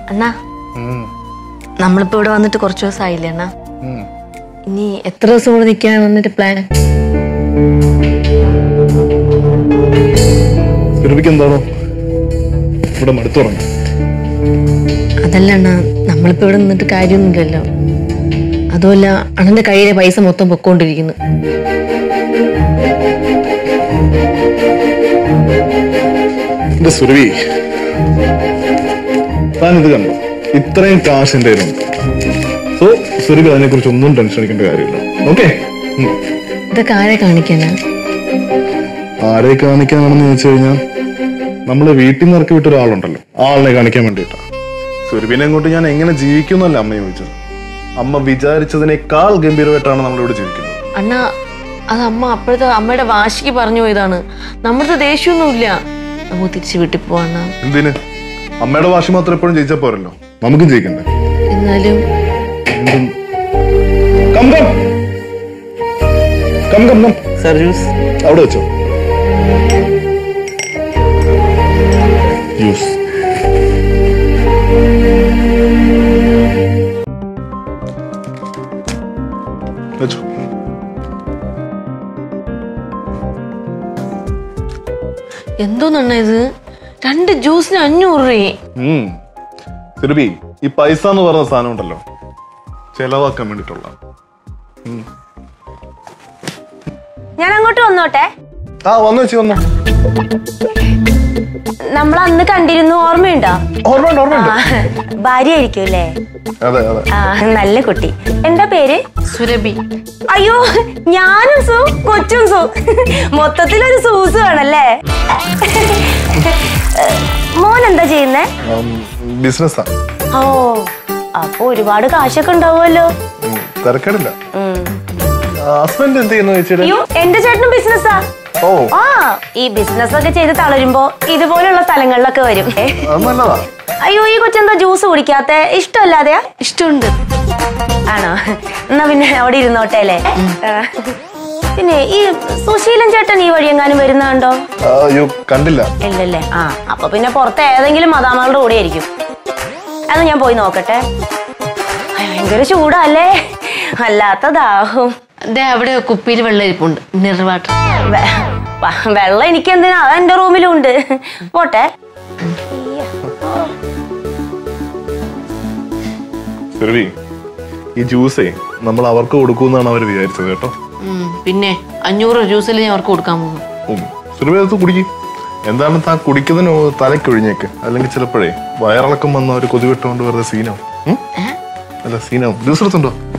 അണ്ണാ ഉം, നമ്മളിപ്പോ ഇവിടെ വന്നിട്ട് കുറച്ച് ദിവസമായില്ലേ അണ്ണാ ഉം. ഇനി എത്ര ദിവസം കൂടെ നിൽക്കാൻ വന്നിട്ട് പ്ലാൻ സുരഭിക്ക് എന്താണോ ഇവിടെ മടുത്തുറങ്ങി അതല്ല അണ്ണാ നമ്മളിപ്പോ ഇവിടെ നിന്നിട്ട് കാര്യമൊന്നുമില്ലല്ലോ അതുമല്ല അണ്ണന്റെ കയ്യിലെ പൈസ മൊത്തം പൊക്കോണ്ടിരിക്കുന്നു എന്റെ സുരഭി താൻ ഇത് കണ്ടോ ഇത്രയും കാശ് എന്റെ കയ്യിലുണ്ട് സോ സുരഭി അതിനെ കുറിച്ച് ഒന്നും ടെൻഷൻ അടിക്കേണ്ട കാര്യമില്ല ഓക്കെ ഇതൊക്കെ ആരെ കാണിക്കാനാ ആരെ കാണിക്കാനാണെന്ന് ചോദിച്ചു കഴിഞ്ഞാൽ നമ്മള് വീട്ടിൽ നിന്ന് ഇറക്കി വിട്ട ഒരാളുണ്ടല്ലോ ആ ആളിനെ കാണിക്കാൻ വേണ്ടിയിട്ടാ സുരഭിനെ കൊണ്ട് ഞാൻ എങ്ങനെ ജീവിക്കുന്നല്ല അമ്മ ചോദിച്ചത് അമ്മ വിചാരിച്ചതിനേക്കാൾ ഗംഭീരമായിട്ടാണ് നമ്മളിവിടെ ജീവിക്കുന്നത് അണ്ണ അത് അമ്മ അപ്പോഴത്തെ അമ്മയുടെ വാശിക്ക് പറഞ്ഞു പോയതാണ് നമ്മുടെ ദേഷ്യമൊന്നുമില്ല നമുക്ക് തിരിച്ച് വീട്ടിൽ പോവാണ്ണ എന്തിന് അമ്മയുടെ വാശി മാത്രം എപ്പോഴും ജയിച്ചാൽ പോരല്ലോ നമുക്കും ജയിക്കണ്ടേ എന്നാലും എന്തും come come come come come sir juice അവിടെ വെച്ചോ ജ്യൂസ് വെച്ചോ എന്തോന്നണ്ണ ഇത് രണ്ട് ജ്യൂസിന് അഞ്ഞൂറ് രൂപയെ ഉം. സുരഭി ഈ പൈസ എന്ന് പറഞ്ഞ സാധനം ഉണ്ടല്ലോ ചെലവാക്കാൻ വേണ്ടിട്ടുള്ള ഞാൻ അങ്ങോട്ട് വന്നോട്ടെ ആ വന്നു വെച്ച് വന്നു നമ്മൾ അന്ന് കണ്ടിരുന്നു ഓർമ്മയുണ്ടോ ഓർമ്മയുണ്ട് ഓർമ്മയുണ്ട് ആ, ഭാര്യ ആയിരിക്കും അല്ലേ അതെ അതെ ആ നല്ല കുട്ടി എന്താ പേര് സുരഭി അയ്യോ ഞാനും സു കൊച്ചും സു മൊത്തത്തിലൊരു സൂസു ആണല്ലേ മോൻ എന്താ ചെയ്യുന്നേ ബിസിനസ്സാ ഓ അപ്പൊ ഒരുപാട് കാശൊക്കെ ഉണ്ടാവുമല്ലോ തിരക്കേടില്ല ഉം. ഹസ്ബൻഡ് എന്ത് ചെയ്യുന്നു ചേച്ചിയുടെ അയ്യോ എന്റെ ചേട്ടനും ബിസിനസ്സാ ഓ ആ ഈ ബിസിനസ് ഒക്കെ ചെയ്ത് തളരുമ്പോ ഇതുപോലുള്ള സ്ഥലങ്ങളിലൊക്കെ വരും അത് നല്ലതാ അയ്യോ ഈ കൊച്ചെന്താ ജ്യൂസ് കുടിക്കാത്ത ഇഷ്ടമല്ലാതെയാ ഇഷ്ടമുണ്ട് ആണോ എന്നാ പിന്നെ അവിടെ ഇരുന്നോട്ടെ അല്ലേ ആ. പിന്നെ ഈ സുശീലൻ ചേട്ടൻ ഈ വഴി എങ്ങാനും വരുന്നുണ്ടോ ആ, അയ്യോ കണ്ടില്ല ഇല്ലല്ലേ ആ അപ്പൊ പിന്നെ പുറത്ത് ഏതെങ്കിലും മദാമകളുടെ കൂടെ ആയിരിക്കും അത് ഞാൻ പോയി നോക്കട്ടെ അയ്യ, ഭയങ്കര ചൂടല്ലേ അല്ലാത്ത ദാഹം ദേ അവിടെ കുപ്പിയിൽ വെള്ളം ഇരിപ്പുണ്ട് മിനറൽ വാട്ടർ വെ- വ- വെള്ളം എനിക്ക് എന്തിനാ അത് എന്റെ റൂമിലും ഉണ്ട് പോട്ടെ സുരഭി ഈ ജ്യൂസേ നമ്മൾ അവർക്ക് കൊടുക്കുമെന്നാണ് അവർ വിചാരിച്ചത് കേട്ടോ പിന്നെ അഞ്ഞൂറ് ജ്യൂസിൽ ഞാൻ അവർക്ക് കൊടുക്കാൻ പോകുന്നു ഉം. സുരഭി അത് കുടിക്കും എന്താണ് താൻ കുടിക്കുന്നതിന് തലക്കൊഴിഞ്ഞേക്ക് അല്ലെങ്കിൽ ചിലപ്പോഴേ വയറിളക്കം വന്ന ഒരു കൊതിവിട്ടുകൊണ്ട് വെറുതെ സീനാവും ഉം? അല്ല സീനാവും ജ്യൂസ് എടുത്തുണ്ടോ